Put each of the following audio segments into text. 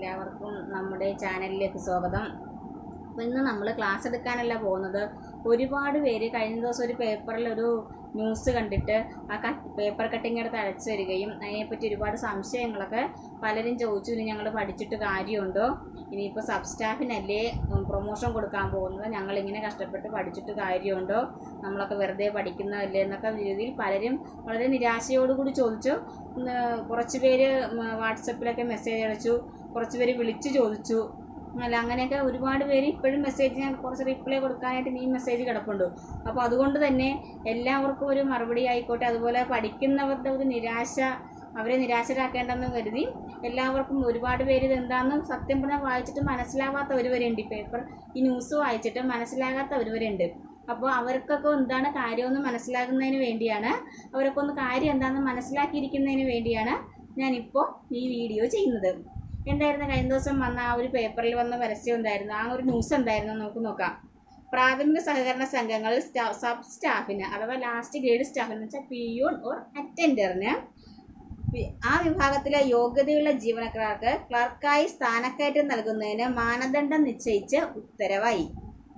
എല്ലാവർക്കും നമ്മുടെ ചാനലിലേക്ക് സ്വാഗതം അപ്പോൾ ഇന്ന് നമ്മൾ ക്ലാസ് എടുക്കാനല്ല പോകുന്നത് ഒരുപാട് പേര് കഴിഞ്ഞ ദിവസം ഒരു പേപ്പറിൽ ഒരു ന്യൂസ് കണ്ടിട്ട് ആ കട്ട് പേപ്പർ കട്ടിങ് എടുത്ത് അടച്ചു തരികയും അതിനെപ്പറ്റി ഒരുപാട് സംശയങ്ങളൊക്കെ പലരും ചോദിച്ചു ഇനി ഞങ്ങൾ പഠിച്ചിട്ട് കാര്യമുണ്ടോ ഇനിയിപ്പോൾ സബ് സ്റ്റാഫിനല്ലേ പ്രൊമോഷൻ കൊടുക്കാൻ പോകുന്നത് ഞങ്ങളിങ്ങനെ കഷ്ടപ്പെട്ട് പഠിച്ചിട്ട് കാര്യമുണ്ടോ നമ്മളൊക്കെ വെറുതെ പഠിക്കുന്നതല്ലേ എന്നൊക്കെ രീതിയിൽ പലരും വളരെ നിരാശയോടുകൂടി ചോദിച്ചു ഉം, കുറച്ച് പേര് ഉം, വാട്സപ്പിലൊക്കെ മെസ്സേജ് അയച്ചു കുറച്ച് പേര് വിളിച്ച് ചോദിച്ചു അല്ല അങ്ങനെയൊക്കെ ഒരുപാട് പേര് ഇപ്പോഴും മെസ്സേജ് ഞാൻ കുറച്ച് റിപ്ലൈ കൊടുക്കാനായിട്ട് ഈ മെസ്സേജ് കിടപ്പുണ്ട് അപ്പോൾ അതുകൊണ്ട് തന്നെ എല്ലാവർക്കും ഒരു മറുപടി ആയിക്കോട്ടെ അതുപോലെ പഠിക്കുന്നവരുടെ ഒരു നിരാശ അവരെ നിരാശരാക്കേണ്ടെന്ന് കരുതി എല്ലാവർക്കും ഒരുപാട് പേര് ഇത് എന്താണെന്ന് സത്യം പറഞ്ഞാൽ വായിച്ചിട്ട് മനസ്സിലാവാത്തവർ വരെ ഉണ്ട് ഈ പേപ്പർ ഈ ന്യൂസ് വായിച്ചിട്ട് മനസ്സിലാകാത്തവർ വരെ ഉണ്ട് അപ്പോൾ അവർക്കൊക്കെ എന്താണ് കാര്യമെന്ന് മനസ്സിലാകുന്നതിന് വേണ്ടിയാണ് അവരൊക്കെ ഒന്ന് കാര്യം എന്താണെന്ന് മനസ്സിലാക്കിയിരിക്കുന്നതിന് വേണ്ടിയാണ് ഞാനിപ്പോൾ ഈ വീഡിയോ ചെയ്യുന്നത് എന്തായിരുന്നു കഴിഞ്ഞ ദിവസം വന്ന ആ ഒരു പേപ്പറിൽ വന്ന പരസ്യം എന്തായിരുന്നു ആ ഒരു ന്യൂസ് എന്തായിരുന്നു നമുക്ക് നോക്കാം പ്രാഥമിക സഹകരണ സംഘങ്ങളിൽ സ്റ്റാ- സബ് സ്റ്റാഫിന് അഥവാ ലാസ്റ്റ് ഗ്രേഡ് സ്റ്റാഫിന് വെച്ചാൽ പിയൂൺ ഓർ അറ്റൻഡറിന് വി- ആ വിഭാഗത്തിലെ യോഗ്യതയുള്ള ജീവനക്കാർക്ക് ക്ലർക്കായി സ്ഥാനക്കയറ്റം നൽകുന്നതിന് മാനദണ്ഡം നിശ്ചയിച്ച് ഉത്തരവായി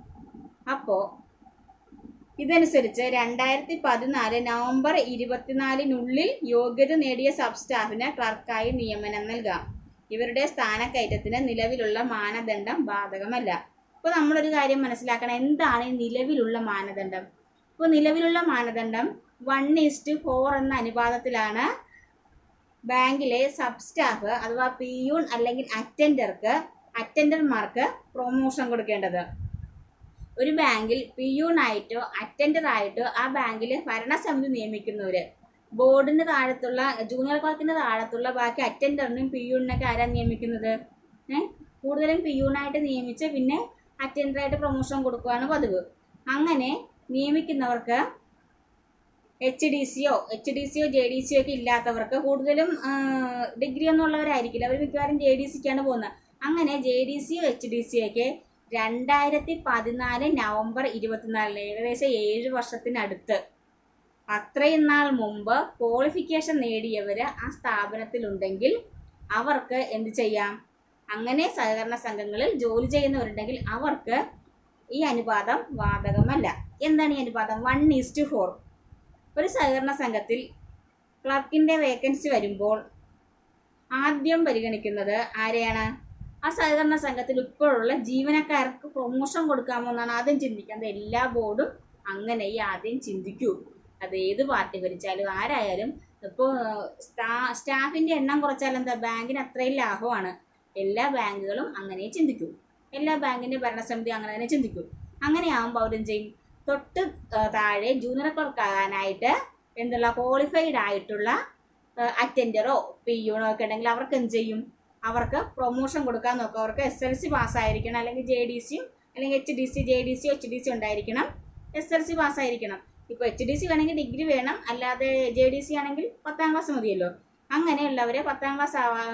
അപ്പോൾ ഇതനുസരിച്ച് രണ്ടായിരത്തി പതിനാല് നവംബർ ഇരുപത്തിനാലിനുള്ളിൽ യോഗ്യത നേടിയ സബ് സ്റ്റാഫിന് ക്ലർക്കായി നിയമനം നൽകാം ഇവരുടെ സ്ഥാനക്കയറ്റത്തിന് നിലവിലുള്ള മാനദണ്ഡം ബാധകമല്ല ഇപ്പോൾ നമ്മളൊരു കാര്യം മനസ്സിലാക്കണം എന്താണ് ഈ നിലവിലുള്ള മാനദണ്ഡം ഇപ്പോൾ നിലവിലുള്ള മാനദണ്ഡം വൺ ഈസ്റ്റ് ഫോർ എന്ന അനുപാതത്തിലാണ് ബാങ്കിലെ സബ് സ്റ്റാഫ് അഥവാ പിയൂൺ അല്ലെങ്കിൽ അറ്റൻഡർക്ക് അറ്റൻഡർമാർക്ക് പ്രൊമോഷൻ കൊടുക്കേണ്ടത് ഒരു ബാങ്കിൽ പിയൂണായിട്ടോ അറ്റൻഡർ ആയിട്ടോ ആ ബാങ്കിലെ ഭരണസമിതി നിയമിക്കുന്നവര് ബോർഡിന് താഴത്തുള്ള ജൂനിയർ ക്ലർക്കിന് താഴത്തുള്ള ബാക്കി അറ്റൻഡറിനും പിയൂണിനൊക്കെ ആരാ നിയമിക്കുന്നത് ഏഹ് കൂടുതലും പിയൂണായിട്ട് നിയമിച്ച് പിന്നെ അറ്റൻഡറായിട്ട് പ്രൊമോഷൻ കൊടുക്കുകയാണ് പതിവ് അങ്ങനെ നിയമിക്കുന്നവർക്ക് എച്ച് ഡി സിയോ എച്ച് ഡി സിയോ ജെ ഡി സിയോ ഒക്കെ ഇല്ലാത്തവർക്ക് കൂടുതലും ഡിഗ്രി ഒന്നും ഉള്ളവരായിരിക്കില്ല അവർ മിക്കവാറും ജെ ഡി സിക്കാണ് പോകുന്നത് അങ്ങനെ ജെ ഡി സിയോ എച്ച് ഡി സിയോ ഒക്കെ രണ്ടായിരത്തി പതിനാല് നവംബർ ഇരുപത്തിനാലിന് ഏകദേശം ഏഴ് വർഷത്തിനടുത്ത് അത്രയും നാൾ മുമ്പ് ക്വാളിഫിക്കേഷൻ നേടിയവർ ആ സ്ഥാപനത്തിലുണ്ടെങ്കിൽ അവർക്ക് എന്ത് ചെയ്യാം അങ്ങനെ സഹകരണ സംഘങ്ങളിൽ ജോലി ചെയ്യുന്നവരുണ്ടെങ്കിൽ അവർക്ക് ഈ അനുപാതം ബാധകമല്ല എന്താണ് ഈ അനുപാതം വൺ ഈസ്റ്റ് ഫോർ ഒരു സഹകരണ സംഘത്തിൽ ക്ലർക്കിൻ്റെ വേക്കൻസി വരുമ്പോൾ ആദ്യം പരിഗണിക്കുന്നത് ആരെയാണ് ആ സഹകരണ സംഘത്തിൽ ഇപ്പോഴുള്ള ജീവനക്കാർക്ക് പ്രൊമോഷൻ കൊടുക്കാമോ എന്നാണ് ആദ്യം ചിന്തിക്കുന്നത് എല്ലാ ബോർഡും അങ്ങനെ ഈ ആദ്യം ചിന്തിക്കൂ അത് ഏത് പാർട്ടി ഭരിച്ചാലും ആരായാലും ഇപ്പോൾ സ്റ്റാ സ്റ്റാഫിൻ്റെ എണ്ണം കുറച്ചാൽ എന്താ ബാങ്കിന് അത്രയും ലാഭമാണ് എല്ലാ ബാങ്കുകളും അങ്ങനെ ചിന്തിക്കൂ എല്ലാ ബാങ്കിൻ്റെ ഭരണസമിതി അങ്ങനെ തന്നെ ചിന്തിക്കൂ അങ്ങനെയാകുമ്പോൾ അവരെന്ത് ചെയ്യും തൊട്ട് ആ, താഴെ ജൂനിയർ ക്ലർക്ക് ആകാനായിട്ട് എന്തുള്ള ക്വാളിഫൈഡ് ആയിട്ടുള്ള അറ്റൻഡറോ പിയൂണോ ഒക്കെ ഉണ്ടെങ്കിൽ അവർക്ക് എന്ത് ചെയ്യും അവർക്ക് പ്രൊമോഷൻ കൊടുക്കാൻ നോക്കും അവർക്ക് എസ് എൽ സി പാസ്സായിരിക്കണം അല്ലെങ്കിൽ ജെ ഡി സിയും അല്ലെങ്കിൽ H D C J D C H D C ഉണ്ടായിരിക്കണം എസ് എൽ സി പാസ്സായിരിക്കണം ഇപ്പോൾ എച്ച് ഡി സി വേണമെങ്കിൽ ഡിഗ്രി വേണം അല്ലാതെ ജെ ഡി സി ആണെങ്കിൽ പത്താം ക്ലാസ് മതിയല്ലോ അങ്ങനെയുള്ളവരെ പത്താം ക്ലാസ്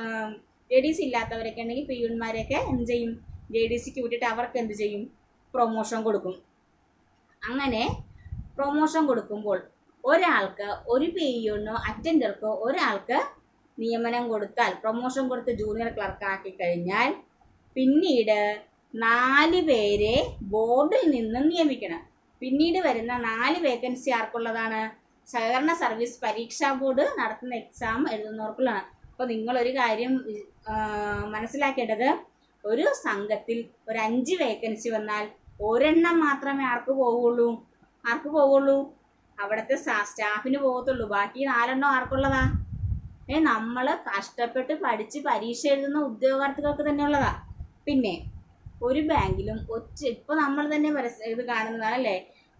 ജെ ഡി സി ഇല്ലാത്തവരൊക്കെ ഉണ്ടെങ്കിൽ പിയൂൺമാരെയൊക്കെ എന്ത് ചെയ്യും ജെ ഡി സിക്ക് വിട്ടിട്ട് അവർക്ക് എന്ത് ചെയ്യും പ്രൊമോഷൻ കൊടുക്കും അങ്ങനെ പ്രൊമോഷൻ കൊടുക്കുമ്പോൾ ഒരാൾക്ക് ഒരു പിയൂണിനോ അറ്റൻഡർക്കോ ഒരാൾക്ക് നിയമനം കൊടുത്താൽ പ്രൊമോഷൻ കൊടുത്ത് ജൂനിയർ ക്ലർക്കാക്കി കഴിഞ്ഞാൽ പിന്നീട് നാല് പേരെ ബോർഡിൽ നിന്ന് നിയമിക്കണം പിന്നീട് വരുന്ന നാല് വേക്കൻസി ആർക്കുള്ളതാണ് സഹകരണ സർവീസ് പരീക്ഷാ ബോർഡ് നടത്തുന്ന എക്സാം എഴുതുന്നവർക്കുള്ളതാണ് അപ്പോൾ നിങ്ങളൊരു കാര്യം ആ, മനസ്സിലാക്കേണ്ടത് ഒരു സംഘത്തിൽ ഒരു അഞ്ച് വേക്കൻസി വന്നാൽ ഒരെണ്ണം മാത്രമേ ആർക്ക് പോവുള്ളൂ ആർക്ക് പോവുള്ളൂ അവിടുത്തെ സാ- സ്റ്റാഫിന് പോകത്തുള്ളൂ ബാക്കി നാലെണ്ണം ആർക്കുള്ളതാ ഏ നമ്മൾ കഷ്ടപ്പെട്ട് പഠിച്ച് പരീക്ഷ എഴുതുന്ന ഉദ്യോഗാർത്ഥികൾക്ക് തന്നെ ഉള്ളതാ പിന്നെ ഒരു ബാങ്കിലും ഒറ്റ ഇപ്പൊ നമ്മൾ തന്നെ പരസ്യ- ഇത് കാണുന്നതാണ് അല്ലേ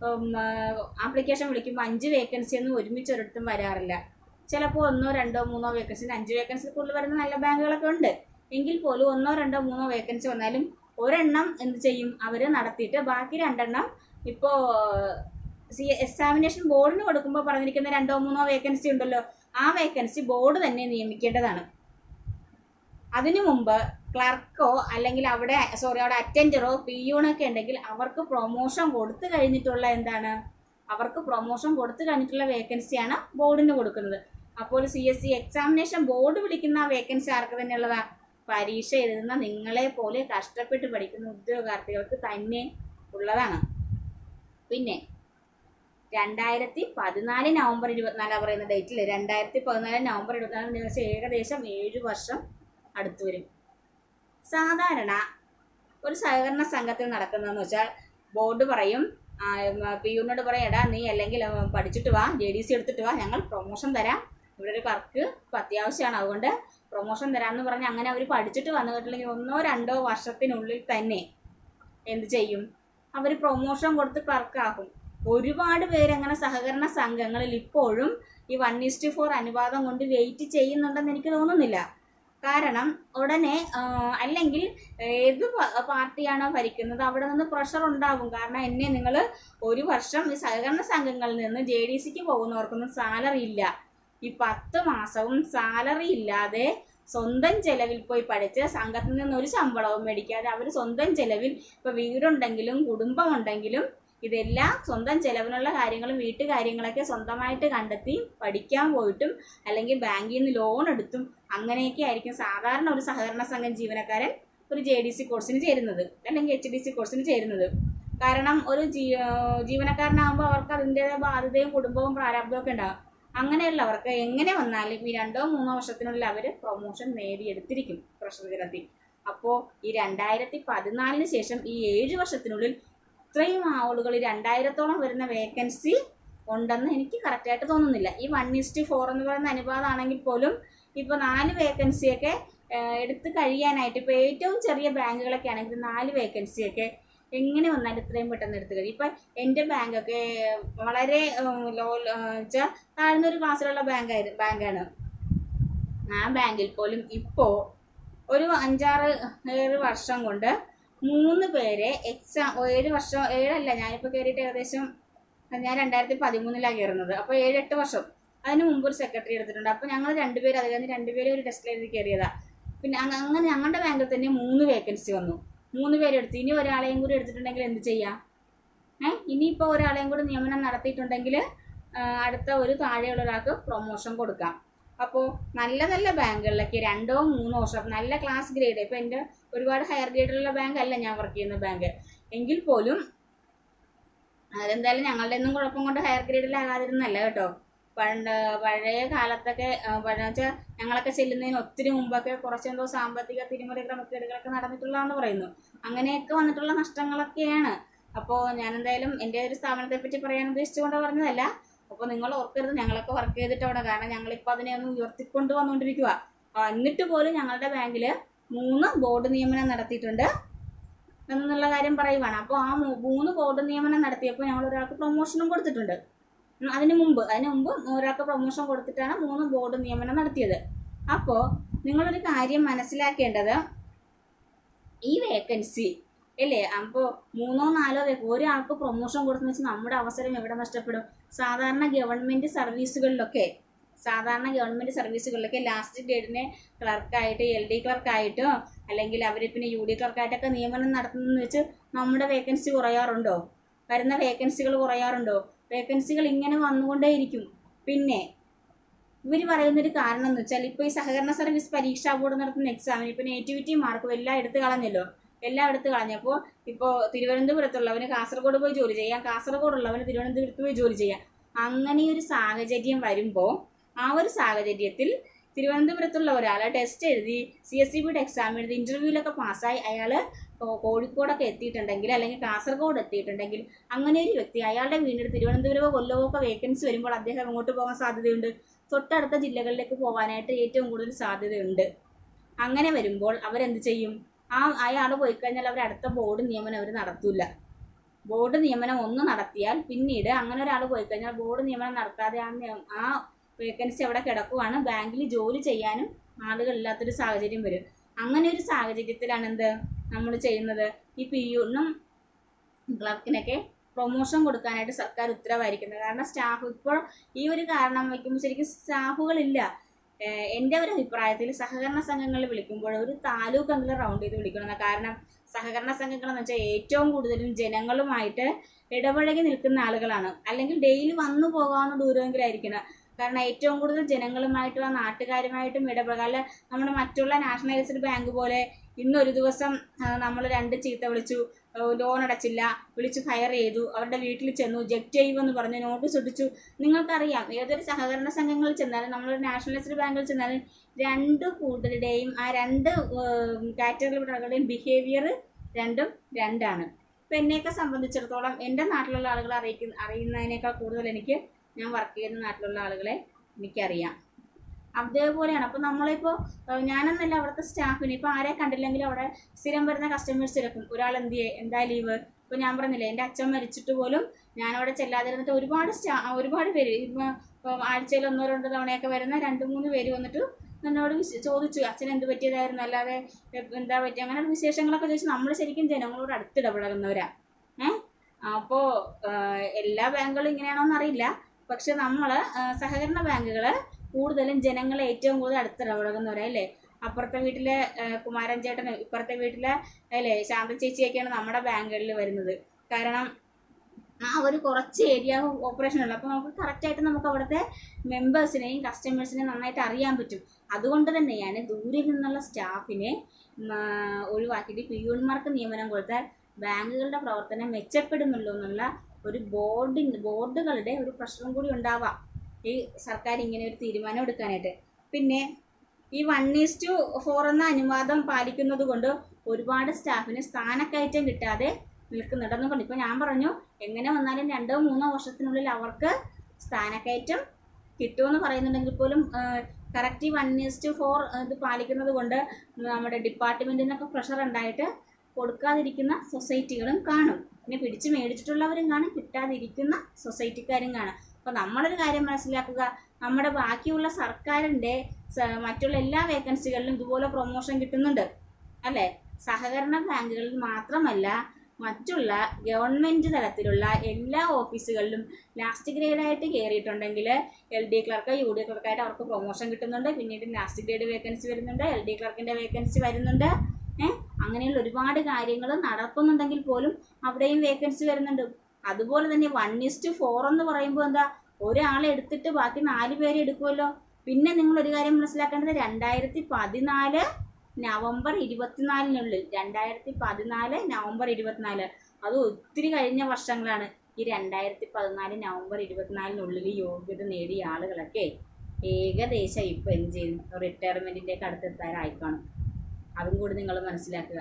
ആപ്ലിക്കേഷൻ വിളിക്കുമ്പോൾ അഞ്ച് വേക്കൻസി ഒന്നും ഒരുമിച്ച് ഒരിടത്തും വരാറില്ല ചിലപ്പോൾ ഒന്നോ രണ്ടോ മൂന്നോ വേക്കൻസി അഞ്ച് വേക്കൻസി കൂടുതൽ വരുന്ന നല്ല ബാങ്കുകളൊക്കെ ഉണ്ട് എങ്കിൽ പോലും ഒന്നോ രണ്ടോ മൂന്നോ വേക്കൻസി വന്നാലും ഒരെണ്ണം എന്ത് ചെയ്യും അവർ നടത്തിയിട്ട് ബാക്കി രണ്ടെണ്ണം ഇപ്പോൾ സി എക്സാമിനേഷൻ ബോർഡിന് കൊടുക്കുമ്പോൾ പറഞ്ഞിരിക്കുന്ന രണ്ടോ മൂന്നോ വേക്കൻസി ഉണ്ടല്ലോ ആ വേക്കൻസി ബോർഡ് തന്നെ നിയമിക്കേണ്ടതാണ് അതിനു മുമ്പ് ക്ലർക്കോ അല്ലെങ്കിൽ അവിടെ സോറി അവിടെ അറ്റൻഡറോ പിയൂണൊക്കെ ഉണ്ടെങ്കിൽ അവർക്ക് പ്രൊമോഷൻ കൊടുത്തു കഴിഞ്ഞിട്ടുള്ള എന്താണ് അവർക്ക് പ്രൊമോഷൻ കൊടുത്തു കഴിഞ്ഞിട്ടുള്ള വേക്കൻസിയാണ് ബോർഡിന് കൊടുക്കുന്നത് അപ്പോൾ C S C examination board വിളിക്കുന്ന ആ വേക്കൻസി ആർക്ക് തന്നെയുള്ളതാ പരീക്ഷ എഴുതുന്ന നിങ്ങളെ പോലെ കഷ്ടപ്പെട്ട് പഠിക്കുന്ന ഉദ്യോഗാർത്ഥികൾക്ക് തന്നെ ഉള്ളതാണ് പിന്നെ രണ്ടായിരത്തി പതിനാല് നവംബർ ഇരുപത്തിനാലാ പറയുന്ന ഡേറ്റിൽ രണ്ടായിരത്തി പതിനാല് നവംബർ ഇരുപത്തിനാല് ദിവസം ഏകദേശം ഏഴ് വർഷം അടുത്തു വരും സാധാരണ ഒരു സഹകരണ സംഘത്തിൽ നടക്കുന്നതെന്ന് വെച്ചാൽ ബോർഡ് പറയും പിയൂണിനോട് പറയും എടാ നീ അല്ലെങ്കിൽ ആ, പഠിച്ചിട്ട് വാ ജെ ഡി സി എടുത്തിട്ട് വാ ഞങ്ങൾ പ്രൊമോഷൻ തരാം ഇവിടെ ഒരു ക്ലർക്ക് ഇപ്പം അത്യാവശ്യമാണ് അതുകൊണ്ട് പ്രൊമോഷൻ തരാമെന്ന് പറഞ്ഞ് അങ്ങനെ അവർ പഠിച്ചിട്ട് വന്നിട്ടില്ലെങ്കിൽ ഒന്നോ രണ്ടോ വർഷത്തിനുള്ളിൽ തന്നെ എന്ത് ചെയ്യും അവർ പ്രൊമോഷൻ കൊടുത്ത് ക്ലർക്കാക്കും ഒരുപാട് പേര് അങ്ങനെ സഹകരണ സംഘങ്ങളിൽ ഇപ്പോഴും ഈ വൺ ഇസ്റ്റ് ഫോർ അനുപാതം കൊണ്ട് വെയിറ്റ് ചെയ്യുന്നുണ്ടെന്ന് എനിക്ക് തോന്നുന്നില്ല കാരണം ഉടനെ ആ, അല്ലെങ്കിൽ ഏത് പ- പാർട്ടിയാണോ ഭരിക്കുന്നത് അവിടെ നിന്ന് പ്രഷർ ഉണ്ടാവും കാരണം എന്നെ നിങ്ങൾ ഒരു വർഷം ഈ സഹകരണ സംഘങ്ങളിൽ നിന്ന് ജെ ഡി സിക്ക് പോകുന്നവർക്കൊന്നും സാലറി ഇല്ല ഈ പത്ത് മാസവും സാലറി ഇല്ലാതെ സ്വന്തം ചെലവിൽ പോയി പഠിച്ച് സംഘത്തിൽ നിന്ന് ഒരു ശമ്പളവും മേടിക്കാതെ അവർ സ്വന്തം ചെലവിൽ ഇപ്പോൾ വീടുണ്ടെങ്കിലും കുടുംബമുണ്ടെങ്കിലും ഇതെല്ലാം സ്വന്തം ചെലവിനുള്ള കാര്യങ്ങളും വീട്ടുകാര്യങ്ങളൊക്കെ സ്വന്തമായിട്ട് കണ്ടെത്തി പഠിക്കാൻ പോയിട്ടും അല്ലെങ്കിൽ ബാങ്കിൽ നിന്ന് ലോൺ എടുത്തും അങ്ങനെയൊക്കെ ആയിരിക്കും സാധാരണ ഒരു സഹകരണ സംഘം ജീവനക്കാരൻ ഒരു ജെ ഡി സി കോഴ്സിന് ചേരുന്നത് അല്ലെങ്കിൽ എച്ച് ഡി സി കോഴ്സിന് ചേരുന്നത് കാരണം ഒരു ജീ ജീവനക്കാരനാകുമ്പോൾ അവർക്ക് അതിൻ്റെതായ ബാധ്യതയും കുടുംബവും പ്രാരാബ്ദവും ഒക്കെ ഉണ്ടാകും അങ്ങനെയുള്ളവർക്ക് എങ്ങനെ വന്നാലും ഈ രണ്ടോ മൂന്നോ വർഷത്തിനുള്ളിൽ അവർ പ്രൊമോഷൻ നേടിയെടുത്തിരിക്കും പ്രഷർ ദിനത്തിൽ അപ്പോൾ ഈ രണ്ടായിരത്തി പതിനാലിന് ശേഷം ഈ ഏഴ് വർഷത്തിനുള്ളിൽ ഇത്രയും ആളുകൾ ഈ രണ്ടായിരത്തോളം വരുന്ന വേക്കൻസി ഉണ്ടെന്ന് എനിക്ക് കറക്റ്റായിട്ട് തോന്നുന്നില്ല ഈ വൺ ഇസ്റ്റ് ഫോർ എന്ന് പറയുന്ന അനുപാതമാണെങ്കിൽ പോലും ഇപ്പോൾ നാല് വേക്കൻസിയൊക്കെ എടുത്ത് കഴിയാനായിട്ട് ഇപ്പോൾ ഏറ്റവും ചെറിയ ബാങ്കുകളൊക്കെ ആണെങ്കിൽ നാല് വേക്കൻസിയൊക്കെ എങ്ങനെ വന്നാലും ഇത്രയും പെട്ടെന്ന് എടുത്ത് കഴിയും ഇപ്പം എൻ്റെ ബാങ്കൊക്കെ വളരെ ഉം, ലോ വെച്ചാൽ താഴ്ന്നൊരു ക്ലാസ്സിലുള്ള ബാങ്കായിരുന്നു ബാങ്കാണ് ആ ബാങ്കിൽ പോലും ഇപ്പോൾ ഒരു അഞ്ചാറ് ഏഴ് വർഷം കൊണ്ട് മൂന്ന് പേരെ എക്സാം ഏഴ് വർഷം ഏഴല്ല ഞാനിപ്പോൾ കയറിയിട്ട് ഏകദേശം ഞാൻ രണ്ടായിരത്തി പതിമൂന്നിലാണ് കയറുന്നത് അപ്പോൾ ഏഴ് എട്ട് വർഷം അതിന് മുമ്പ് ഒരു സെക്രട്ടറി എടുത്തിട്ടുണ്ട് അപ്പോൾ ഞങ്ങൾ രണ്ടുപേരും അത് കഴിഞ്ഞ് രണ്ടുപേരും ഒരു ടെസ്റ്റിൽ എഴുതി കയറിയതാ പിന്നെ അങ്ങ- അങ്ങനെ ഞങ്ങളുടെ ബാങ്കിൽ തന്നെ മൂന്ന് വേക്കൻസി വന്നു മൂന്ന് പേര് എടുത്തു ഇനി ഒരാളെയും കൂടി എടുത്തിട്ടുണ്ടെങ്കിൽ എന്ത് ചെയ്യാം ഏഹ് ഇനിയിപ്പോൾ ഒരാളെയും കൂടി നിയമനം നടത്തിയിട്ടുണ്ടെങ്കിൽ ആ, അടുത്ത ഒരു താഴെയുള്ള ഒരാൾക്ക് പ്രൊമോഷൻ കൊടുക്കാം അപ്പോൾ നല്ല നല്ല ബാങ്കുകളിലൊക്കെ രണ്ടോ മൂന്നോ വർഷം നല്ല ക്ലാസ് ഗ്രേഡ് ഇപ്പോൾ എൻ്റെ ഒരുപാട് ഹയർ ഗ്രേഡിലുള്ള ബാങ്ക് അല്ല ഞാൻ വർക്ക് ചെയ്യുന്ന ബാങ്ക് എങ്കിൽ പോലും അതെന്തായാലും ഞങ്ങളുടെ ഒന്നും കുഴപ്പം കൊണ്ട് ഹയർ ഗ്രേഡിലാകാതിരുന്നല്ല കേട്ടോ പണ്ട് പഴയ കാലത്തൊക്കെ വെച്ചാൽ ഞങ്ങളൊക്കെ ചെല്ലുന്നതിന് ഒത്തിരി മുമ്പൊക്കെ കുറച്ചെന്തോ സാമ്പത്തിക തിരിമറി ക്രമക്കേടുകളൊക്കെ നടന്നിട്ടുള്ളതാണെന്ന് പറയുന്നു അങ്ങനെയൊക്കെ വന്നിട്ടുള്ള നഷ്ടങ്ങളൊക്കെയാണ് അപ്പോൾ ഞാൻ എന്തായാലും എൻ്റെ ഒരു സ്ഥാപനത്തെ പറ്റി പറയാൻ ഉദ്ദേശിച്ചുകൊണ്ട് പറഞ്ഞതല്ല അപ്പോൾ നിങ്ങൾ ഓർക്കരുത് ഞങ്ങളൊക്കെ വർക്ക് ചെയ്തിട്ടവിടെ കാരണം ഞങ്ങളിപ്പോൾ അതിനെ ഒന്ന് ഉയർത്തിക്കൊണ്ട് വന്നുകൊണ്ടിരിക്കുക എന്നിട്ട് പോലും ഞങ്ങളുടെ ബാങ്കിൽ മൂന്ന് ബോർഡ് നിയമനം നടത്തിയിട്ടുണ്ട് എന്നുള്ള കാര്യം പറയുവാണ് അപ്പോൾ ആ മൂ- മൂന്ന് ബോർഡ് നിയമനം നടത്തിയപ്പോൾ ഞങ്ങൾ ഒരാൾക്ക് പ്രൊമോഷനും കൊടുത്തിട്ടുണ്ട് ഉം, അതിന് മുമ്പ് അതിന് മുമ്പ് ഒരാൾക്ക് പ്രൊമോഷൻ കൊടുത്തിട്ടാണ് മൂന്ന് ബോർഡ് നിയമനം നടത്തിയത് അപ്പോൾ നിങ്ങളൊരു കാര്യം മനസ്സിലാക്കേണ്ടത് ഈ വേക്കൻസി അല്ലേ അപ്പോൾ മൂന്നോ നാലോ വേക്ക് ഒരാൾക്ക് പ്രൊമോഷൻ കൊടുത്തെന്ന് വെച്ചാൽ നമ്മുടെ അവസരം എവിടെ നഷ്ടപ്പെടും സാധാരണ ഗവൺമെൻറ് സർവീസുകളിലൊക്കെ സാധാരണ ഗവൺമെൻറ് സർവീസുകളിലൊക്കെ ലാസ്റ്റ് ഡേറ്റിന് ക്ലർക്കായിട്ട് എൽ ഡി ക്ലർക്കായിട്ടോ അല്ലെങ്കിൽ അവർ പിന്നെ യു ഡി ക്ലർക്കായിട്ടൊക്കെ നിയമനം നടത്തുന്നതെന്ന് വെച്ച് നമ്മുടെ വേക്കൻസി കുറയാറുണ്ടോ വരുന്ന വേക്കൻസികൾ കുറയാറുണ്ടോ വേക്കൻസികൾ ഇങ്ങനെ വന്നുകൊണ്ടേയിരിക്കും പിന്നെ ഇവർ പറയുന്നൊരു കാരണം എന്ന് വെച്ചാൽ ഇപ്പോൾ ഈ സഹകരണ സർവീസ് പരീക്ഷാ ബോർഡ് നടത്തുന്ന എക്സാമിന് ഇപ്പോൾ നേറ്റിവിറ്റി മാർക്കും എല്ലാം എടുത്ത് കളഞ്ഞല്ലോ എല്ലാം എടുത്ത് കളഞ്ഞപ്പോൾ ഇപ്പോൾ തിരുവനന്തപുരത്തുള്ളവന് കാസർഗോഡ് പോയി ജോലി ചെയ്യാം കാസർഗോഡുള്ളവന് തിരുവനന്തപുരത്ത് പോയി ജോലി ചെയ്യാം അങ്ങനെയൊരു സാഹചര്യം വരുമ്പോൾ ആ ഒരു സാഹചര്യത്തിൽ തിരുവനന്തപുരത്തുള്ള ഒരാൾ ടെസ്റ്റ് എഴുതി സി എസ് സി ബിയുടെ എക്സാം എഴുതി ഇൻ്റർവ്യൂവിലൊക്കെ പാസ്സായി അയാൾ കോഴിക്കോടൊക്കെ എത്തിയിട്ടുണ്ടെങ്കിൽ അല്ലെങ്കിൽ കാസർഗോഡ് എത്തിയിട്ടുണ്ടെങ്കിൽ അങ്ങനെ ഒരു വ്യക്തി അയാളുടെ വീടിന് തിരുവനന്തപുരമോ കൊല്ലമോ ഒക്കെ വേക്കൻസി വരുമ്പോൾ അദ്ദേഹം എങ്ങോട്ട് പോകാൻ സാധ്യതയുണ്ട് തൊട്ടടുത്ത ജില്ലകളിലേക്ക് പോകാനായിട്ട് ഏറ്റവും കൂടുതൽ സാധ്യതയുണ്ട് അങ്ങനെ വരുമ്പോൾ അവരെന്ത് ചെയ്യും ആ അയാൾ പോയി കഴിഞ്ഞാൽ അവർ അടുത്ത ബോർഡ് നിയമനം അവർ നടത്തൂല ബോർഡ് നിയമനം ഒന്ന് നടത്തിയാൽ പിന്നീട് അങ്ങനെ ഒരാൾ പോയി കഴിഞ്ഞാൽ ബോർഡ് നിയമനം നടത്താതെ ആ നിയ- ആ വേക്കൻസി അവിടെ കിടക്കുവാണ് ബാങ്കിൽ ജോലി ചെയ്യാനും ആളുകളില്ലാത്തൊരു സാഹചര്യം വരും അങ്ങനെ ഒരു സാഹചര്യത്തിലാണ് എന്ത് നമ്മൾ ചെയ്യുന്നത് ഈ പി യുനും ക്ലർക്കിനൊക്കെ പ്രൊമോഷൻ കൊടുക്കാനായിട്ട് സർക്കാർ ഉത്തരവായിരിക്കുന്നത് കാരണം സ്റ്റാഫ് ഇപ്പോൾ ഈ ഒരു കാരണം വയ്ക്കുമ്പോൾ ശരിക്കും സ്റ്റാഫുകളില്ല ഏഹ് എൻ്റെ ഒരു അഭിപ്രായത്തിൽ സഹകരണ സംഘങ്ങളിൽ വിളിക്കുമ്പോൾ ഒരു താലൂക്ക് എങ്കിലും റൗണ്ട് ചെയ്ത് വിളിക്കണം കാരണം സഹകരണ സംഘങ്ങൾ എന്ന് വെച്ചാൽ ഏറ്റവും കൂടുതലും ജനങ്ങളുമായിട്ട് ഇടപഴകി നിൽക്കുന്ന ആളുകളാണ് അല്ലെങ്കിൽ ഡെയിലി വന്നു പോകാവുന്ന ദൂരമെങ്കിലായിരിക്കണം കാരണം ഏറ്റവും കൂടുതൽ ജനങ്ങളുമായിട്ടും ആ നാട്ടുകാരുമായിട്ടും ഇടപെടാൻ നമ്മുടെ മറ്റുള്ള നാഷണലൈസ്ഡ് ബാങ്ക് പോലെ ഇന്നൊരു ദിവസം നമ്മൾ രണ്ട് ചീത്ത വിളിച്ചു ലോൺ അടച്ചില്ല വിളിച്ച് ഫയർ ചെയ്തു അവരുടെ വീട്ടിൽ ചെന്നു ജപ്റ്റ് ചെയ്യുമെന്ന് പറഞ്ഞു നോട്ടീസ് ഒട്ടിച്ചു നിങ്ങൾക്കറിയാം ഏതൊരു സഹകരണ സംഘങ്ങളിൽ ചെന്നാലും നമ്മൾ നാഷണലൈസ്ഡ് ബാങ്കിൽ ചെന്നാലും രണ്ട് കൂട്ടരുടെയും ആ രണ്ട് കാറ്റഗറിയിൽപ്പെട്ട ആളുകളുടെയും ബിഹേവിയർ രണ്ടും രണ്ടാണ് ഇപ്പം എന്നെയൊക്കെ സംബന്ധിച്ചിടത്തോളം എൻ്റെ നാട്ടിലുള്ള ആളുകളെ അറിയിക്കുന്ന അറിയുന്നതിനേക്കാൾ കൂടുതൽ എനിക്ക് ഞാൻ വർക്ക് ചെയ്യുന്ന നാട്ടിലുള്ള ആളുകളെ എനിക്കറിയാം അതേപോലെയാണ് അപ്പോൾ നമ്മളിപ്പോൾ ഞാനെന്നല്ല അവിടുത്തെ സ്റ്റാഫിന് ഇപ്പോൾ ആരെ കണ്ടില്ലെങ്കിലും അവിടെ സ്ഥിരം വരുന്ന കസ്റ്റമേഴ്സ് ഇരക്കും ഒരാൾ എന്ത് ചെയ്യേ എന്താ ലീവ് ഇപ്പോൾ ഞാൻ പറഞ്ഞില്ലേ എൻ്റെ അച്ഛൻ മരിച്ചിട്ട് പോലും ഞാനവിടെ ചെല്ലാതിരുന്നിട്ട് ഒരുപാട് സ്റ്റാ ഒരുപാട് പേര് ഇപ്പോൾ ആഴ്ചയിൽ ഒന്നോ രണ്ടോ തവണയൊക്കെ വരുന്ന രണ്ട് മൂന്ന് പേര് വന്നിട്ട് എന്നോട് വിശ- ചോദിച്ചു അച്ഛൻ എന്ത് പറ്റിയതായിരുന്നു അല്ലാതെ എ- എന്താ പറ്റി അങ്ങനെ വിശേഷങ്ങളൊക്കെ ചോദിച്ചു നമ്മൾ ശരിക്കും ജനങ്ങളോട് അടുത്തിടപഴകുന്നവരാ ഏഹ് അപ്പോൾ എല്ലാ ബാങ്കുകളും ഇങ്ങനെയാണോന്ന് അറിയില്ല പക്ഷെ നമ്മൾ സഹകരണ ബാങ്കുകൾ കൂടുതലും ജനങ്ങളെ ഏറ്റവും കൂടുതൽ അടുത്തിടപഴകുന്നവരാ അല്ലേ അപ്പുറത്തെ വീട്ടിലെ ആ, കുമാരൻ ചേട്ടനും ഇപ്പുറത്തെ വീട്ടിലെ അല്ലേ ശാന്ത ചേച്ചിയൊക്കെയാണ് നമ്മുടെ ബാങ്കുകളിൽ വരുന്നത് കാരണം ആ ഒരു കുറച്ച് ഏരിയ ഓപ്പറേഷൻ ഉള്ളു അപ്പോൾ നമുക്ക് കറക്റ്റായിട്ട് നമുക്ക് അവിടുത്തെ മെമ്പേഴ്സിനെയും കസ്റ്റമേഴ്സിനെയും നന്നായിട്ട് അറിയാൻ പറ്റും അതുകൊണ്ട് തന്നെയാണ് ദൂരെ നിന്നുള്ള സ്റ്റാഫിനെ ഉം, ആ, ഒഴിവാക്കിയിട്ട് പിയൂൺമാർക്ക് നിയമനം കൊടുത്താൽ ബാങ്കുകളുടെ പ്രവർത്തനം മെച്ചപ്പെടുമല്ലോ എന്നുള്ള ഒരു ബോർഡിൻ ബോർഡുകളുടെ ഒരു പ്രശ്നം കൂടി ഉണ്ടാവാം ഈ സർക്കാർ ഇങ്ങനെ ഒരു തീരുമാനം എടുക്കാനായിട്ട് പിന്നെ ഈ വൺ ഈസ് ടു ഫോർ എന്ന അനുവാദം പാലിക്കുന്നത് കൊണ്ട് ഒരുപാട് സ്റ്റാഫിന് സ്ഥാനക്കയറ്റം കിട്ടാതെ നിൽക്കുന്നുണ്ടെന്ന് പറഞ്ഞു ഇപ്പം ഞാൻ പറഞ്ഞു എങ്ങനെ വന്നാലും രണ്ടോ മൂന്നോ വർഷത്തിനുള്ളിൽ അവർക്ക് സ്ഥാനക്കയറ്റം കിട്ടുമെന്ന് പറയുന്നുണ്ടെങ്കിൽ പോലും correct one is to four ഇത് പാലിക്കുന്നത് കൊണ്ട് നമ്മുടെ ഡിപ്പാർട്ട്മെൻറ്റിൽ നിന്നൊക്കെ പ്രഷർ ഉണ്ടായിട്ട് കൊടുക്കാതിരിക്കുന്ന സൊസൈറ്റികളും കാണും പിന്നെ പിടിച്ച് മേടിച്ചിട്ടുള്ളവരും കാണും കിട്ടാതിരിക്കുന്ന സൊസൈറ്റിക്കാരും കാണും അപ്പോൾ നമ്മളൊരു കാര്യം മനസ്സിലാക്കുക നമ്മുടെ ബാക്കിയുള്ള സർക്കാരിൻ്റെ സ- മറ്റുള്ള എല്ലാ വേക്കൻസികളിലും ഇതുപോലെ പ്രൊമോഷൻ കിട്ടുന്നുണ്ട് അല്ലേ സഹകരണ ബാങ്കുകളിൽ മാത്രമല്ല മറ്റുള്ള ഗവൺമെൻറ് തലത്തിലുള്ള എല്ലാ ഓഫീസുകളിലും ലാസ്റ്റ് ഗ്രേഡായിട്ട് കയറിയിട്ടുണ്ടെങ്കിൽ L D clerk U D ക്ലർക്കായിട്ട് അവർക്ക് പ്രൊമോഷൻ കിട്ടുന്നുണ്ട് പിന്നീട് ലാസ്റ്റ് ഗ്രേഡ് വേക്കൻസി വരുന്നുണ്ട് എൽ ഡി ക്ലർക്കിൻ്റെ വേക്കൻസി വരുന്നുണ്ട് ഏഹ് അങ്ങനെയുള്ള ഒരുപാട് കാര്യങ്ങൾ നടക്കുന്നുണ്ടെങ്കിൽ പോലും അവിടെയും വേക്കൻസി വരുന്നുണ്ട് അതുപോലെ തന്നെ വൺ ഇസ്റ്റ് ഫോർ എന്ന് പറയുമ്പോൾ എന്താ ഒരാളെ എടുത്തിട്ട് ബാക്കി നാല് പേരെ എടുക്കുമല്ലോ പിന്നെ നിങ്ങൾ ഒരു കാര്യം മനസ്സിലാക്കേണ്ടത് രണ്ടായിരത്തി പതിനാല് നവംബർ ഇരുപത്തിനാലിനുള്ളിൽ രണ്ടായിരത്തി പതിനാല് നവംബർ ഇരുപത്തിനാല് അത് ഒത്തിരി കഴിഞ്ഞ വർഷങ്ങളാണ് ഈ രണ്ടായിരത്തി പതിനാല് നവംബർ ഇരുപത്തിനാലിനുള്ളിൽ യോഗ്യത നേടിയ ആളുകളൊക്കെ ഏകദേശം ഇപ്പം എന്ത് ചെയ്യും റിട്ടയർമെൻറ്റിൻ്റെ ഒക്കെ അടുത്തെത്താറായി കാണും അതും കൂടി നിങ്ങൾ മനസ്സിലാക്കുക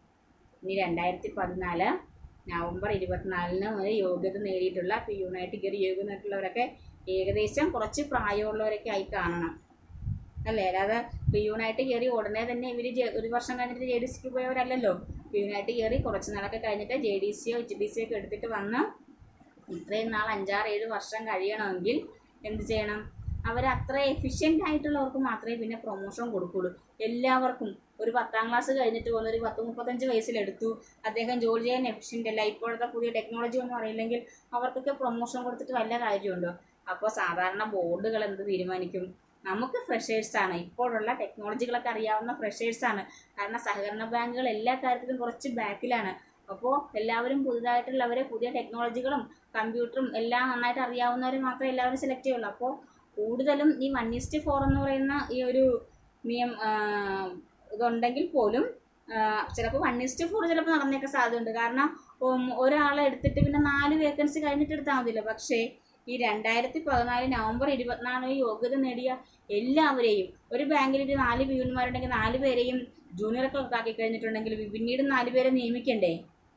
ഇനി രണ്ടായിരത്തി പതിനാല് നവംബർ ഇരുപത്തിനാലിന് വരെ യോഗ്യത നേടിയിട്ടുള്ള പി യുണൈറ്റ് കയറി യോഗ്യത നേടിയിട്ടുള്ളവരൊക്കെ ഏകദേശം കുറച്ച് പ്രായമുള്ളവരൊക്കെ ആയി കാണണം അല്ലേ അല്ലാതെ പി യുണൈറ്റ് കയറി ഉടനെ തന്നെ ഇവർ ഒരു വർഷം കഴിഞ്ഞിട്ട് ജെ ഡി സിക്ക് പോയവരല്ലല്ലോ പി യുണൈറ്റ് കയറി കുറച്ച് നാളൊക്കെ കഴിഞ്ഞിട്ട് ജെ ഡി സിയോ എച്ച് ഡി സിയോ ഒക്കെ എടുത്തിട്ട് വന്ന് ഇത്രയും നാൾ അഞ്ചാറ് ഏഴ് വർഷം കഴിയണമെങ്കിൽ എന്ത് ചെയ്യണം അവർ അത്ര എഫിഷ്യൻ്റ് ആയിട്ടുള്ളവർക്ക് മാത്രമേ പിന്നെ പ്രൊമോഷൻ കൊടുക്കുള്ളൂ എല്ലാവർക്കും ഒരു പത്താം ക്ലാസ് കഴിഞ്ഞിട്ട് പോകുന്ന ഒരു പത്ത് മുപ്പത്തഞ്ച് വയസ്സിലെടുത്തു അദ്ദേഹം ജോലി ചെയ്യാൻ എഫിഷ്യൻ്റ് അല്ല ഇപ്പോഴത്തെ പുതിയ ടെക്നോളജി ഒന്നും അറിയില്ലെങ്കിൽ അവർക്കൊക്കെ പ്രൊമോഷൻ കൊടുത്തിട്ട് വല്ല കാര്യമുണ്ടോ അപ്പോൾ സാധാരണ ബോർഡുകൾ എന്ത് തീരുമാനിക്കും നമുക്ക് ഫ്രഷേഴ്സാണ് ഇപ്പോഴുള്ള ടെക്നോളജികളൊക്കെ അറിയാവുന്ന ഫ്രഷേഴ്സാണ് കാരണം സഹകരണ ബാങ്കുകൾ എല്ലാ കാര്യത്തിലും കുറച്ച് ബാക്കിലാണ് അപ്പോൾ എല്ലാവരും പുതുതായിട്ടുള്ളവരെ പുതിയ ടെക്നോളജികളും കമ്പ്യൂട്ടറും എല്ലാം നന്നായിട്ട് അറിയാവുന്നവരെ മാത്രമേ എല്ലാവരും സെലക്ട് ചെയ്യുള്ളൂ അപ്പോൾ കൂടുതലും ഈ വൺ ഇസ്റ്റ് ഫോർ എന്ന് പറയുന്ന ഈ ഒരു നിയം ആ, ഇതുണ്ടെങ്കിൽ പോലും ചിലപ്പോൾ വൺ ഇസ്റ്റ് ഫോർ ചിലപ്പോൾ നടന്നേക്കാൻ സാധ്യതയുണ്ട് കാരണം ഉം, ഒരാളെ എടുത്തിട്ട് പിന്നെ നാല് വേക്കൻസി കഴിഞ്ഞിട്ട് എടുത്താൽ മതിയല്ലോ പക്ഷേ ഈ രണ്ടായിരത്തി പതിനാല് നവംബർ ഇരുപത്തിനാലിന് യോഗ്യത നേടിയ എല്ലാവരെയും ഒരു ബാങ്കിൽ ഒരു നാല് പ്യൂന്മാരുണ്ടെങ്കിൽ നാല് പേരെയും ജൂനിയർ ക്ലർക്കാക്കി കഴിഞ്ഞിട്ടുണ്ടെങ്കിൽ പിന്നീട് നാല് പേരെ നിയമിക്കണ്ടേ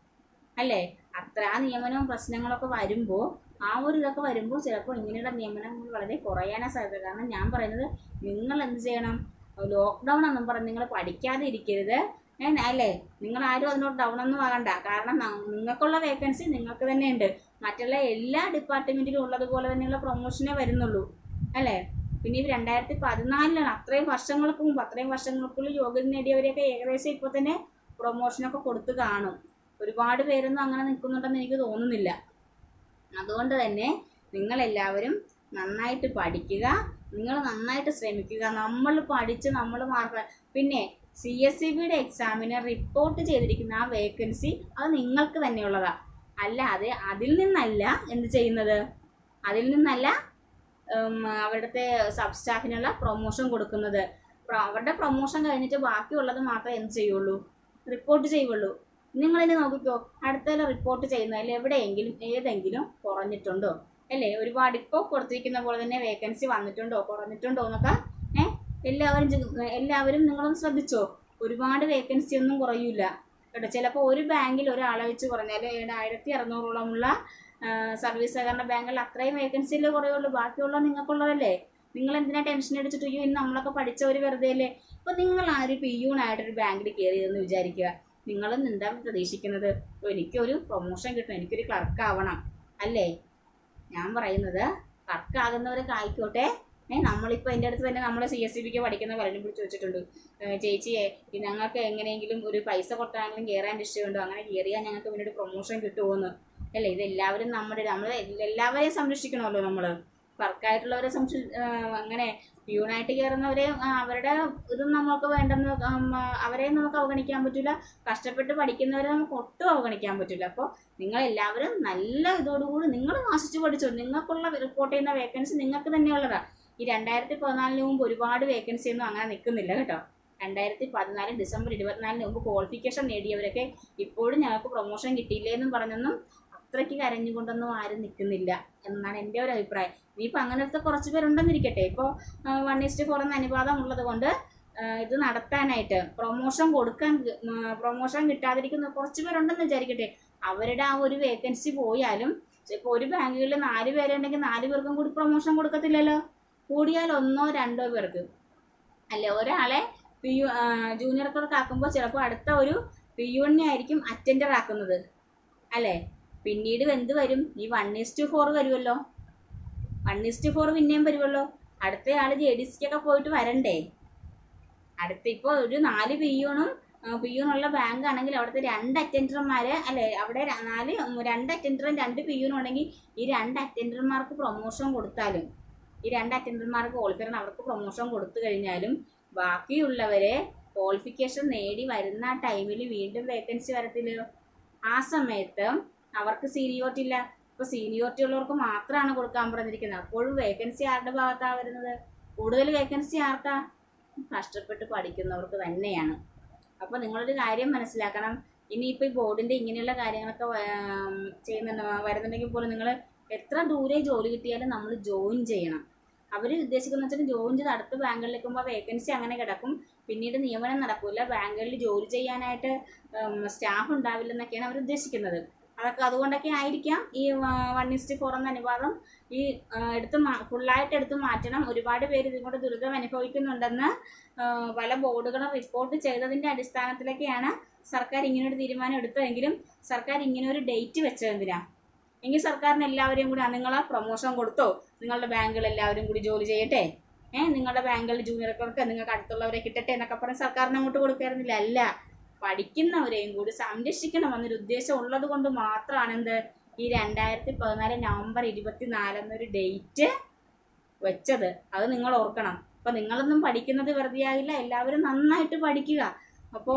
അല്ലേ അത്ര ആ നിയമനവും പ്രശ്നങ്ങളൊക്കെ വരുമ്പോൾ ആ ഒരു ഇതൊക്കെ വരുമ്പോൾ ചിലപ്പോൾ ഇങ്ങനെയുള്ള നിയമനങ്ങൾ വളരെ കുറയാനാ സാധ്യത കാരണം ഞാൻ പറയുന്നത് നിങ്ങൾ എന്ത് ചെയ്യണം ലോക്ക്ഡൗൺ എന്നും പറഞ്ഞ് നിങ്ങൾ പഠിക്കാതെ ഇരിക്കരുത് ഏ, അല്ലേ നിങ്ങൾ ആരും അതിനോട് ഡൗൺ ഒന്നും ആകണ്ട കാരണം ന- നിങ്ങൾക്കുള്ള വേക്കൻസി നിങ്ങൾക്ക് തന്നെ ഉണ്ട് മറ്റുള്ള എല്ലാ ഡിപ്പാർട്ട്മെൻറ്റിലും ഉള്ളതുപോലെ തന്നെയുള്ള പ്രൊമോഷനേ വരുന്നുള്ളൂ അല്ലേ പിന്നെ ഈ രണ്ടായിരത്തി പതിനാലിലാണ് അത്രയും വർഷങ്ങൾക്ക് മുമ്പ് അത്രയും വർഷങ്ങൾക്കുള്ളിൽ യോഗ്യത നേടിയവരെയൊക്കെ ഏകദേശം ഇപ്പോൾ തന്നെ പ്രൊമോഷനൊക്കെ കൊടുത്ത് കാണും ഒരുപാട് പേരൊന്നും അങ്ങനെ നിൽക്കുന്നുണ്ടെന്ന് എനിക്ക് തോന്നുന്നില്ല അതുകൊണ്ട് തന്നെ നിങ്ങളെല്ലാവരും നന്നായിട്ട് പഠിക്കുക നിങ്ങൾ നന്നായിട്ട് ശ്രമിക്കുക നമ്മൾ പഠിച്ച് നമ്മൾ മാർക്ക് പിന്നെ സി എസ് സി ബിയുടെ എക്സാമിന് റിപ്പോർട്ട് ചെയ്തിരിക്കുന്ന ആ വേക്കൻസി അത് നിങ്ങൾക്ക് തന്നെയുള്ളതാ അല്ലാതെ അതിൽ നിന്നല്ല എന്ത് ചെയ്യുന്നത് അതിൽ നിന്നല്ല ഉം, അവിടുത്തെ സബ് സ്റ്റാഫിനുള്ള പ്രൊമോഷൻ കൊടുക്കുന്നത് പ്ര- അവരുടെ പ്രൊമോഷൻ കഴിഞ്ഞിട്ട് ബാക്കിയുള്ളത് മാത്രമേ എന്ത് ചെയ്യുള്ളൂ റിപ്പോർട്ട് ചെയ്യുള്ളൂ നിങ്ങളിനി നോക്കിക്കോ അടുത്തതിൽ റിപ്പോർട്ട് ചെയ്യുന്നതിൽ എവിടെയെങ്കിലും ഏതെങ്കിലും കുറഞ്ഞിട്ടുണ്ടോ അല്ലേ ഒരുപാട് ഇപ്പോൾ കൊടുത്തിരിക്കുന്ന പോലെ തന്നെ വേക്കൻസി വന്നിട്ടുണ്ടോ കുറഞ്ഞിട്ടുണ്ടോ എന്നൊക്കെ ഏഹ് എല്ലാവരും ചെ- എല്ലാവരും നിങ്ങളൊന്ന് ശ്രദ്ധിച്ചോ ഒരുപാട് വേക്കൻസി ഒന്നും കുറയൂല കേട്ടോ ചിലപ്പോൾ ഒരു ബാങ്കിൽ ഒരാളെ വെച്ച് കുറഞ്ഞാൽ ആയിരത്തി അറുന്നൂറോളമുള്ള സർവീസ് സഹകരണ ബാങ്കിൽ അത്രയും വേക്കൻസിയിലേ കുറയുള്ളൂ ബാക്കിയുള്ള നിങ്ങൾക്കുള്ളതല്ലേ നിങ്ങൾ എന്തിനാ ടെൻഷൻ അടിച്ചിട്ട് അയ്യോ ഇന്ന് നമ്മളൊക്കെ പഠിച്ചവർ വെറുതെ അല്ലേ ഇപ്പൊ നിങ്ങൾ ആ ഒരു പിയൂണായിട്ടൊരു ബാങ്കിൽ കയറിയതെന്ന് വിചാരിക്കുക നിങ്ങളും എന്താ പ്രതീക്ഷിക്കുന്നത് ഓ, എനിക്കൊരു പ്രൊമോഷൻ കിട്ടണം എനിക്കൊരു ക്ലർക്ക് ആവണം അല്ലേ ഞാൻ പറയുന്നത് ക്ലർക്ക് ആകുന്നവരൊക്കെ ആയിക്കോട്ടെ ഏ നമ്മളിപ്പോൾ എൻ്റെ അടുത്ത് തന്നെ നമ്മൾ സി എസ് സി ബിക്ക് പഠിക്കുന്ന പലരും വിളിച്ച് വെച്ചിട്ടുണ്ട് ഏ, ചേച്ചിയെ ഈ ഞങ്ങൾക്ക് എങ്ങനെയെങ്കിലും ഒരു പൈസ കൊടുത്താണെങ്കിലും കയറാൻ ഇഷ്ടമുണ്ടോ അങ്ങനെ കയറിയാൽ ഞങ്ങൾക്ക് പിന്നെ ഒരു പ്രൊമോഷൻ കിട്ടുമോന്ന് അല്ലേ ഇത് എല്ലാവരും നമ്മുടെ നമ്മൾ എല്ലാവരെയും സംരക്ഷിക്കണമല്ലോ നമ്മൾ വർക്കായിട്ടുള്ളവരെ സംരക്ഷി ആ, അങ്ങനെ പ്യൂണായിട്ട് കയറുന്നവരെ ആ, അവരുടെ ഇതും നമുക്ക് വേണ്ടെന്ന് ഉം, ആ, അവരെയും നമുക്ക് അവഗണിക്കാൻ പറ്റില്ല കഷ്ടപ്പെട്ട് പഠിക്കുന്നവരെ നമുക്ക് ഒട്ടും അവഗണിക്കാൻ പറ്റില്ല അപ്പോൾ നിങ്ങൾ എല്ലാവരും നല്ല ഇതോടുകൂടി നിങ്ങൾ ആശിച്ചു പഠിച്ചോ നിങ്ങൾക്കുള്ള റിപ്പോർട്ട് ചെയ്യുന്ന വേക്കൻസി നിങ്ങൾക്ക് തന്നെയുള്ളതാണ് ഈ രണ്ടായിരത്തി പതിനാലിന് മുമ്പ് ഒരുപാട് വേക്കൻസി ഒന്നും അങ്ങനെ നിൽക്കുന്നില്ല കേട്ടോ രണ്ടായിരത്തി പതിനാല് ഡിസംബർ ഇരുപത്തിനാലിന് മുമ്പ് ക്വാളിഫിക്കേഷൻ നേടിയവരൊക്കെ ഇപ്പോഴും ഞങ്ങൾക്ക് പ്രൊമോഷൻ കിട്ടിയില്ലേ എന്നും പറഞ്ഞൊന്നും അത്രയ്ക്ക് കരഞ്ഞുകൊണ്ടൊന്നും ആരും നിൽക്കുന്നില്ല എന്നാണ് എൻ്റെ ഒരു അഭിപ്രായം ഇനിയിപ്പോൾ അങ്ങനത്തെ കുറച്ച് പേരുണ്ടെന്നിരിക്കട്ടെ ഇപ്പോൾ വൺ ഇസ്റ്റ് ഫോർ എന്ന അനുപാതം ഉള്ളത് കൊണ്ട് ആ, ഇത് നടത്താനായിട്ട് പ്രൊമോഷൻ കൊടുക്കാൻ പ്രൊമോഷൻ കിട്ടാതിരിക്കുന്ന കുറച്ച് പേരുണ്ടെന്ന് വിചാരിക്കട്ടെ അവരുടെ ആ ഒരു വേക്കൻസി പോയാലും ഇപ്പോൾ ഒരു ബാങ്കുകളിൽ നാല് പേരുണ്ടെങ്കിൽ നാല് പേർക്കും കൂടി പ്രൊമോഷൻ കൊടുക്കത്തില്ലല്ലോ കൂടിയാൽ ഒന്നോ രണ്ടോ പേർക്ക് അല്ലെ ഒരാളെ പി യു ജൂനിയർ ക്ലർക്ക് ആക്കുമ്പോൾ ചിലപ്പോൾ അടുത്ത ഒരു പി യുവിനെ ആയിരിക്കും അറ്റൻഡർ ആക്കുന്നത് അല്ലേ പിന്നീട് എന്ത് വരും ഈ വൺ ഇസ്റ്റ് ഫോർ വരുമല്ലോ വൺ ഇസ്റ്റ് ഫോർ പിന്നെയും വരുമല്ലോ അടുത്ത ആൾ ജെ ഡി സിക്കൊക്കെ പോയിട്ട് വരണ്ടേ അടുത്ത ഇപ്പോൾ ഒരു നാല് പി യുണും പി യുണുള്ള ബാങ്ക് ആണെങ്കിൽ അവിടുത്തെ രണ്ട് അറ്റൻഡർമാര് അല്ലെ അവിടെ ര- നാല് ഉം, രണ്ട് അറ്റൻഡറും രണ്ട് പി യുനും ഉണ്ടെങ്കിൽ ഈ രണ്ട് അറ്റൻഡർമാർക്ക് പ്രൊമോഷൻ കൊടുത്താലും ഈ രണ്ട് അറ്റൻഡർമാർക്ക് ക്വാളിഫയർ അവർക്ക് പ്രൊമോഷൻ കൊടുത്തു കഴിഞ്ഞാലും ബാക്കിയുള്ളവരെ ക്വാളിഫിക്കേഷൻ നേടി വരുന്ന ടൈമിൽ വീണ്ടും വേക്കൻസി വരത്തില്ലയോ ആ സമയത്ത് അവർക്ക് സീനിയോറിറ്റി ഇല്ല ഇപ്പൊ സീനിയോറിറ്റി ഉള്ളവർക്ക് മാത്രമാണ് കൊടുക്കാൻ പറഞ്ഞിരിക്കുന്നത് അപ്പോഴും വേക്കൻസി ആരുടെ ഭാഗത്താണ് വരുന്നത് കൂടുതൽ വേക്കൻസി ആർക്കാ കഷ്ടപ്പെട്ട് പഠിക്കുന്നവർക്ക് തന്നെയാണ് അപ്പോൾ നിങ്ങളൊരു കാര്യം മനസ്സിലാക്കണം ഇനിയിപ്പോൾ ഈ ബോർഡിൻ്റെ ഇങ്ങനെയുള്ള കാര്യങ്ങളൊക്കെ വ- ചെയ്യുന്നുണ്ട് വരുന്നുണ്ടെങ്കിൽ പോലും നിങ്ങൾ എത്ര ദൂരെ ജോലി കിട്ടിയാലും നമ്മൾ ജോയിൻ ചെയ്യണം അവർ ഉദ്ദേശിക്കുന്ന വെച്ചാൽ ജോയിൻ ചെയ്ത് അടുത്ത ബാങ്കുകളിലേക്ക് പോകുമ്പോൾ വേക്കൻസി അങ്ങനെ കിടക്കും പിന്നീട് നിയമനം നടക്കില്ല ബാങ്കുകളിൽ ജോലി ചെയ്യാനായിട്ട് സ്റ്റാഫ് ഉണ്ടാവില്ലെന്നൊക്കെയാണ് അവർ ഉദ്ദേശിക്കുന്നത് അതൊക്കെ അതുകൊണ്ടൊക്കെ ആയിരിക്കാം ഈ വൺ ഇസ്റ്റ് ഫോർ എന്ന അനുപാതം ഈ ആ, എടുത്ത് മാ- ഫുള്ളായിട്ട് എടുത്ത് മാറ്റണം ഒരുപാട് പേര് ഇതുകൊണ്ട് ദുരിതം അനുഭവിക്കുന്നുണ്ടെന്ന് ആ, പല ബോർഡുകളും റിപ്പോർട്ട് ചെയ്തതിൻ്റെ അടിസ്ഥാനത്തിലൊക്കെയാണ് സർക്കാർ ഇങ്ങനെ ഒരു തീരുമാനം എടുത്തതെങ്കിലും സർക്കാർ ഇങ്ങനെ ഒരു ഡേറ്റ് വെച്ചത് എന്തിനാ എങ്കിൽ സർക്കാരിന് എല്ലാവരെയും കൂടി നിങ്ങൾ പ്രൊമോഷൻ കൊടുത്തോ നിങ്ങളുടെ ബാങ്കുകൾ എല്ലാവരും കൂടി ജോലി ചെയ്യട്ടെ ഏഹ് നിങ്ങളുടെ ബാങ്കുകളിൽ ജൂനിയർ ക്ലർക്ക് നിങ്ങൾക്ക് അടുത്തുള്ളവരെ കിട്ടട്ടെ എന്നൊക്കെ പറഞ്ഞ് സർക്കാരിന് അങ്ങോട്ട് കൊടുക്കായിരുന്നില്ല അല്ല പഠിക്കുന്നവരെയും കൂടി സംരക്ഷിക്കണം എന്നൊരു ഉദ്ദേശം ഉള്ളത് കൊണ്ട് മാത്രമാണ് എന്ത് ഈ രണ്ടായിരത്തി പതിനാല് നവംബർ ഇരുപത്തിനാല് എന്നൊരു ഡേറ്റ് വെച്ചത് അത് നിങ്ങൾ ഓർക്കണം അപ്പൊ നിങ്ങളൊന്നും പഠിക്കുന്നത് വെറുതെ ആകില്ല എല്ലാവരും നന്നായിട്ട് പഠിക്കുക അപ്പോൾ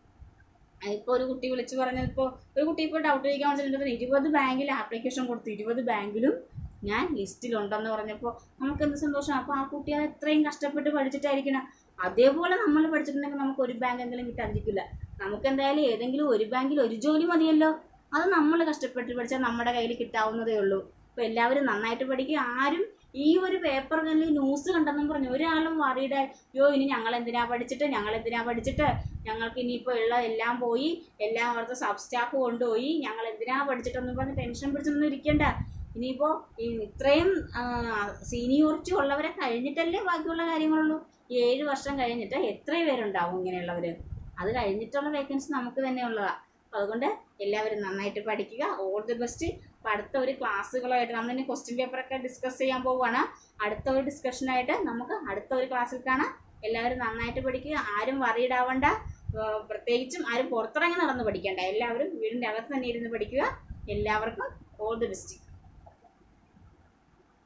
ഇപ്പോൾ ഒരു കുട്ടി വിളിച്ച് പറഞ്ഞത് ഇപ്പോൾ ഒരു കുട്ടി ഇപ്പോൾ ഡൗട്ട് ചോദിക്കാൻ വെച്ചിട്ടുണ്ടെങ്കിൽ ഇരുപത് ബാങ്കിൽ ആപ്ലിക്കേഷൻ കൊടുത്തു ഇരുപത് ബാങ്കിലും ഞാൻ ലിസ്റ്റിലുണ്ടെന്ന് പറഞ്ഞപ്പോൾ നമുക്ക് എന്ത് സന്തോഷം അപ്പോൾ ആ കുട്ടി അത് എത്രയും കഷ്ടപ്പെട്ട് പഠിച്ചിട്ടായിരിക്കണം അതേപോലെ നമ്മൾ പഠിച്ചിട്ടുണ്ടെങ്കിൽ നമുക്ക് ഒരു ബാങ്കെങ്കിലും കിട്ടാതിരിക്കില്ല നമുക്ക് എന്തായാലും ഏതെങ്കിലും ഒരു ബാങ്കിൽ ഒരു ജോലി മതിയല്ലോ അത് നമ്മൾ കഷ്ടപ്പെട്ട് പഠിച്ചാൽ നമ്മുടെ കയ്യിൽ കിട്ടാവുന്നതേ ഉള്ളൂ അപ്പോൾ എല്ലാവരും നന്നായിട്ട് പഠിക്കുക ആരും ഈ ഒരു പേപ്പറിൽ ന്യൂസ് കണ്ടെന്നും പറഞ്ഞു ഒരാളും വറീഡ് അയ്യോ ഇനി ഞങ്ങൾ എന്തിനാ പഠിച്ചിട്ട് ഞങ്ങൾ എന്തിനാ പഠിച്ചിട്ട് ഞങ്ങൾക്ക് ഇനിയിപ്പോൾ ഉള്ള എല്ലാം പോയി എല്ലാം അവിടുത്തെ സബ് സ്റ്റാഫ് കൊണ്ടുപോയി ഞങ്ങൾ എന്തിനാ പഠിച്ചിട്ടെന്നും പറഞ്ഞ് ടെൻഷൻ പിടിച്ചൊന്നും ഇരിക്കണ്ട ഇനിയിപ്പോൾ ഇത്രയും സീനിയോറിറ്റി ഉള്ളവരെ കഴിഞ്ഞിട്ടല്ലേ ബാക്കിയുള്ള കാര്യങ്ങളുള്ളൂ ഈ ഏഴ് വർഷം കഴിഞ്ഞിട്ട് എത്ര പേരുണ്ടാവും ഇങ്ങനെയുള്ളവർ അത് കഴിഞ്ഞിട്ടുള്ള വേക്കൻസി നമുക്ക് തന്നെ ഉള്ളതാണ് അപ്പോൾ അതുകൊണ്ട് എല്ലാവരും നന്നായിട്ട് പഠിക്കുക ഓൾ ദി ബെസ്റ്റ് അപ്പോൾ അടുത്ത ഒരു ക്ലാസ്സുകളായിട്ട് നമ്മളിനി ക്വസ്റ്റ്യൻ പേപ്പറൊക്കെ ഡിസ്കസ് ചെയ്യാൻ പോവുകയാണ് അടുത്ത ഒരു ഡിസ്കഷനായിട്ട് നമുക്ക് അടുത്ത ഒരു ക്ലാസ്സിൽ കാണാം എല്ലാവരും നന്നായിട്ട് പഠിക്കുക ആരും worried ആവണ്ട ഏർ പ്രത്യേകിച്ചും ആരും പുറത്തിറങ്ങി നടന്ന് പഠിക്കണ്ട എല്ലാവരും വീടിൻ്റെ അകത്ത് തന്നെ ഇരുന്ന് പഠിക്കുക എല്ലാവർക്കും ഓൾ ദി ബെസ്റ്റ്